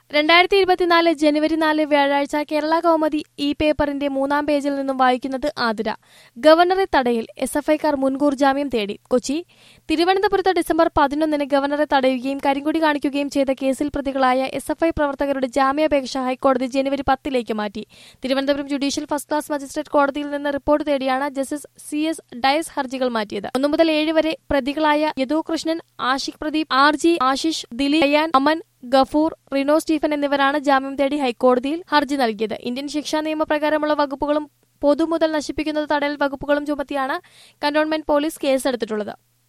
രണ്ടായിരത്തി ഇരുപത്തിനാല് ജനുവരി നാല് വ്യാഴാഴ്ച കേരള കൗമുദി ഈ പേപ്പറിന്റെ മൂന്നാം പേജിൽ നിന്നും വായിക്കുന്നത് ആതിര ഗവർണറെ തടയിൽ എസ് എഫ് ഐക്കാർ മുൻകൂർ ജാമ്യം തേടി കൊച്ചി തിരുവനന്തപുരത്ത് ഡിസംബർ പതിനൊന്നിന് ഗവർണറെ തടയുകയും കരിങ്കൊടി കാണിക്കുകയും ചെയ്ത കേസിൽ പ്രതികളായ എസ് എഫ് ഐ പ്രവർത്തകരുടെ ജാമ്യാപേക്ഷ ഹൈക്കോടതി ജനുവരി പത്തിലേക്ക് മാറ്റി Thiruvananthapuram judicial first class magistrate കോടതിയിൽ നിന്ന് റിപ്പോർട്ട് തേടിയാണ് ജസ്റ്റിസ് സി എസ് ഡയസ് ഹർജികൾ മാറ്റിയത് ഒന്നു മുതൽ ഏഴ് വരെ പ്രതികളായ Yadu Krishnan Ashiq Pradeep R G Ashish Dileep Ayyan Aman Gafoor Rino Stephen എന്നിവരാണ് ജാമ്യം തേടി ഹൈക്കോടതിയിൽ ഹർജി നൽകിയത് ഇന്ത്യൻ ശിക്ഷാ നിയമപ്രകാരമുള്ള വകുപ്പുകളും പൊതുമുതൽ നശിപ്പിക്കുന്നത് തടയൽ വകുപ്പുകളും ചുമത്തിയാണ് കന്റോൺമെന്റ് പോലീസ് കേസെടുത്തിട്ടുള്ളത്